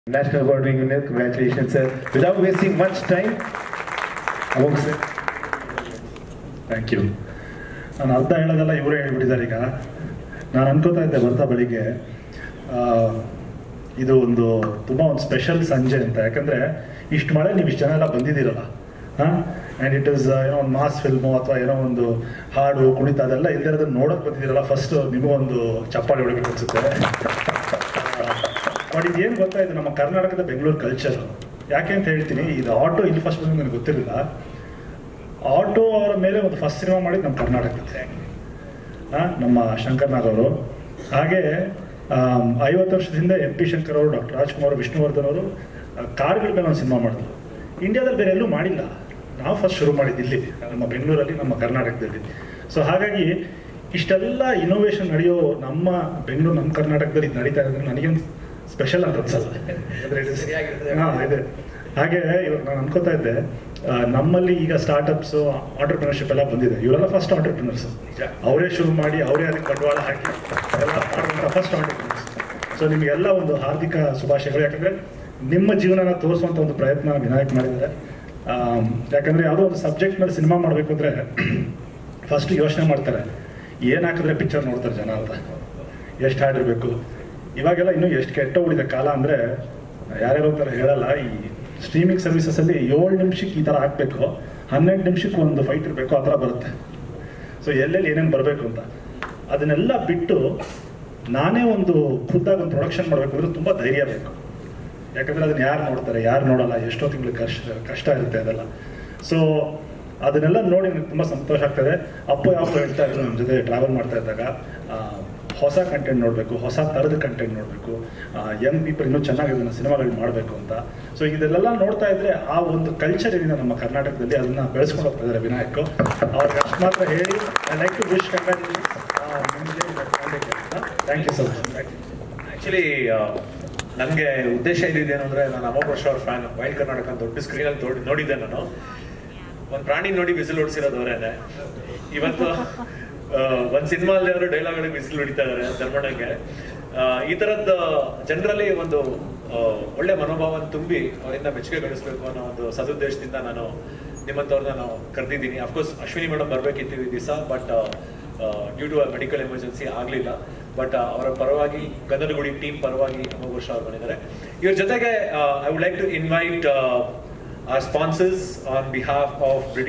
National Award winner, congratulations, sir. Without wasting much time, Among sir. Thank you ನಾನು ಅರ್ಧ ಹೇಳೋದೆಲ್ಲ ಇವರೇ ಹೇಳ್ಬಿಟ್ಟಿದ್ದಾರೆ ಈಗ ನಾನು ಅನ್ಕೋತಾ ಇದ್ದೆ ಬರ್ತಾ ಬೆಳಿಗ್ಗೆ ಆ, ಇದು ಒಂದು ತುಂಬ ಒಂದು ಸ್ಪೆಷಲ್ ಸಂಜೆ ಅಂತ ಯಾಕಂದರೆ ಇಷ್ಟು ಮಳೆ ನೀವು ಇಷ್ಟು ಜನ ಎಲ್ಲ ಬಂದಿದ್ದೀರಲ್ಲ ಹಾಂ ಆ್ಯಂಡ್ ಇಟ್ ಇಸ್ ಏನೋ ಒಂದು ಮಾಸ್ ಫಿಲ್ಮು ಅಥವಾ ಏನೋ ಒಂದು ಹಾಡು ಕುಣಿತ ಅದೆಲ್ಲ ಇಲ್ದಿರೋದನ್ನ ನೋಡೋಕೆ ಬಂದಿದ್ದೀರಲ್ಲ ಫಸ್ಟ್ ನಿಮಗೊಂದು ಚಪ್ಪಾಳಿ ಹೊಡಿಬೇಕು ಅನ್ಸುತ್ತೆ ಬಟ್ ಇದೇನು ಗೊತ್ತಾ ಇದು ನಮ್ಮ ಕರ್ನಾಟಕದ ಬೆಂಗಳೂರು ಕಲ್ಚರ್ ಯಾಕೆ ಅಂತ ಹೇಳ್ತೀನಿ ಇದು ಆಟೋ ಇಲ್ಲಿ ಫಸ್ಟ್ ಬಂದು ನನಗೆ ಗೊತ್ತಿರಲಿಲ್ಲ ಆಟೋ ಅವರ ಮೇಲೆ ಒಂದು ಫಸ್ಟ್ ಸಿನಿಮಾ ಮಾಡಿದ್ದು ನಮ್ಮ ಕರ್ನಾಟಕದಲ್ಲಿ ಆ, ನಮ್ಮ ಶಂಕರ್ ನಾಗ್ ಅವರು ಹಾಗೆ ಆಮ್, ಐವತ್ತು ವರ್ಷದ ಹಿಂದೆ ಎಂ ಪಿ ಶಂಕರ್ ಅವರು ಡಾಕ್ಟರ್ ರಾಜ್ಕುಮಾರ್ ವಿಷ್ಣುವರ್ಧನ್ ಅವರು ಆ, ಕಾರ್ಗಳ ಮೇಲೆ ಒಂದು ಸಿನಿಮಾ ಮಾಡಿದ್ರು ಇಂಡಿಯಾದಲ್ಲಿ ಬೇರೆ ಎಲ್ಲೂ ಮಾಡಿಲ್ಲ ನಾವು ಫಸ್ಟ್ ಶುರು ಮಾಡಿದ್ದು ಇಲ್ಲಿ ನಮ್ಮ ಬೆಂಗಳೂರಲ್ಲಿ ನಮ್ಮ ಕರ್ನಾಟಕದಲ್ಲಿ ಸೊ ಹಾಗಾಗಿ ಇಷ್ಟೆಲ್ಲ ಇನೋವೇಷನ್ ನಡೆಯೋ ನಮ್ಮ ಬೆಂಗಳೂರು ನಮ್ಮ ಕರ್ನಾಟಕದಲ್ಲಿ ಇದು ನಡೀತಾ ಇರೋದ್ರೆ ನನಗೇನು ಸ್ಪೆಷಲ್ ಅಂತ ಅನ್ಸಲ್ಲ ಅಂದ್ರೆ it is- ಹಾ, ಇದೆ ಹಾಗೆ ಇವಾಗ ನಾನು ಅನ್ಕೋತಾ ಇದ್ದೆ ಆ, ನಮ್ಮಲ್ಲಿ ಈಗ ಸ್ಟಾರ್ಟ್ಅಪ್ಸ್ ಆಂಟರ್ಪ್ರಿನರ್ಶಿಪ್ ಎಲ್ಲ ಬಂದಿದೆ ಇವರೆಲ್ಲ ಫಸ್ಟ್ ಆಂಟರ್ಪ್ರಿನರ್ಸ್ ಅವರೇ ಶುರು ಮಾಡಿ ಅವರೇ ಅದಕ್ಕೆ ಬಂಡವಾಳ ಹಾಕಿ ಎಲ್ಲ ಮಾಡುವಂಥ ಫಸ್ಟ್ ಆಂಟರ್ಪ್ರಿನರ್ಸ್ ಸೊ ನಿಮಗೆಲ್ಲ ಒಂದು ಹಾರ್ದಿಕ ಶುಭಾಶಯಗಳು ಯಾಕಂದ್ರೆ ನಿಮ್ಮ ಜೀವನನ ತೋರಿಸುವಂಥ ಒಂದು ಪ್ರಯತ್ನ ವಿನಾಯಕ್ ಮಾಡಿದ್ದಾರೆ ಆಮ್, ಯಾಕಂದ್ರೆ ಯಾವುದೋ ಒಂದು ಸಬ್ಜೆಕ್ಟ್ ಮೇಲೆ ಸಿನಿಮಾ ಮಾಡಬೇಕು ಅಂದ್ರೆ ಫಸ್ಟ್ ಯೋಚನೆ ಮಾಡ್ತಾರೆ ಏನು ಹಾಕಿದ್ರೆ ಪಿಕ್ಚರ್ ನೋಡ್ತಾರೆ ಜನ ಅಂತ ಎಷ್ಟು ಹಾಡಿರ್ಬೇಕು ಇವಾಗೆಲ್ಲ ಇನ್ನೂ ಎಷ್ಟು ಕೆಟ್ಟ ಉಳಿದ ಕಾಲ ಅಂದರೆ ಯಾರ್ಯಾರೋ ಥರ ಹೇಳಲ್ಲ ಈ ಸ್ಟ್ರೀಮಿಂಗ್ ಸರ್ವಿಸಸಲ್ಲಿ ಏಳು ನಿಮಿಷಕ್ಕೆ ಈ ಥರ ಹಾಕಬೇಕು ಹನ್ನೆರಡು ನಿಮಿಷಕ್ಕೆ ಒಂದು ಫೈಟ್ ಇರಬೇಕು ಆ ಥರ ಬರುತ್ತೆ ಸೊ ಎಲ್ಲೆಲ್ಲಿ ಏನೇನು ಬರಬೇಕು ಅಂತ ಅದನ್ನೆಲ್ಲ ಬಿಟ್ಟು ನಾನೇ ಒಂದು ಖುದ್ದಾಗಿ ಒಂದು ಪ್ರೊಡಕ್ಷನ್ ಮಾಡಬೇಕು ಅಂದ್ರೆ ತುಂಬ ಧೈರ್ಯ ಬೇಕು ಯಾಕಂದ್ರೆ ಅದನ್ನ ಯಾರು ನೋಡ್ತಾರೆ ಯಾರು ನೋಡಲ್ಲ ಎಷ್ಟೋ ತಿಂಗಳು ಕಷ್ಟ ಕಷ್ಟ ಇರುತ್ತೆ ಅದೆಲ್ಲ ಸೊ ಅದನ್ನೆಲ್ಲ ನೋಡಿ ನನಗೆ ತುಂಬ ಸಂತೋಷ ಆಗ್ತದೆ ಅಪ್ಪು ಯಾವತ್ತು ಹೇಳ್ತಾ ಇದ್ರು ನಮ್ಮ ಜೊತೆ ಟ್ರಾವೆಲ್ ಮಾಡ್ತಾ ಇದ್ದಾಗ ಆ, ಹೊಸ ಕಂಟೆಂಟ್ ನೋಡಬೇಕು ಹೊಸ ಥರದ ಕಂಟೆಂಟ್ ನೋಡಬೇಕು ಯಂಗ್ ಪೀಪಲ್ ಇನ್ನೂ ಚೆನ್ನಾಗಿ ಇದನ್ನು ಸಿನಿಮಾಗಳು ಮಾಡಬೇಕು ಅಂತ ಸೊ ಇದೆಲ್ಲ ನೋಡ್ತಾ ಇದ್ರೆ ಆ ಒಂದು ಕಲ್ಚರ್ ಏನಿದೆ ನಮ್ಮ ಕರ್ನಾಟಕದಲ್ಲಿ ಅದನ್ನ ಬೆಳೆಸ್ಕೊಂಡು ಹೋಗ್ತಾ ಇದ್ದಾರೆ ವಿನಾಯಕ್ ಅವ್ರಿಗೆ ಅಷ್ಟು ಮಾತ್ರ ಹೇಳಿ I like to wish thank you so much thank you actually ನನಗೆ ಉದ್ದೇಶ ಇದ್ದಿದ್ದೇನು ಅಂದ್ರೆ ನಾನು ಅಮೋಘ ವರ್ಷ ಅವ್ರ ಫ್ಯಾನ್ ವೈಲ್ಡ್ ಕರ್ನಾಟಕ ಅಂತ ದೊಡ್ಡ ಸ್ಕ್ರೀನಲ್ಲಿ ತೋಡಿ ನೋಡಿದ್ದೆ ನಾನು ಒಂದು ಪ್ರಾಣಿ ನೋಡಿ ಬಿಸಿಲು ಹೊಡಿಸಿರೋದು ಅವರೇನೆ ಇವತ್ತು ಆ, ಒಂದ್ ಸಿನಿಮಾ ಅಲ್ಲಿ ಅವರು ಡೈಲಾಗ್ಗಳಿಗೆ ಬಿಸಿಲು ಹೊಡಿತಾ ಇದಾರೆ ಧರ್ಮಣ್ಣಗೆ ಆ, ಈ ತರದ್ದು ಜನರಲ್ಲಿ ಒಂದು ಆ, ಒಳ್ಳೆ ಮನೋಭಾವನ ತುಂಬಿ ಅವರಿಂದ ಮೆಚ್ಚುಗೆ ಗಳಿಸ್ಬೇಕು ಅನ್ನೋ ಒಂದು ಸದುದ್ದೇಶದಿಂದ ನಾನು ನಿಮ್ಮಂತವ್ರನ್ನ ನಾವು ಕರೆದಿದ್ದೀನಿ ಅಫ್ಕೋರ್ಸ್ ಅಶ್ವಿನಿ ಮೇಡಮ್ ಬರ್ಬೇಕಿತ್ತು ಈ ದಿವಸ but due to medical emergency ಆಗಲಿಲ್ಲ ಬಟ್ ಅವರ ಪರವಾಗಿ ಗಂಧನಗುಡಿ ಟೀಮ್ ಪರವಾಗಿ ಅಮೋಘ ವರ್ಷ ಅವ್ರು ಬಂದಿದ್ದಾರೆ ಇವ್ರ ಜೊತೆಗೆ I would like to invite our sponsors on behalf of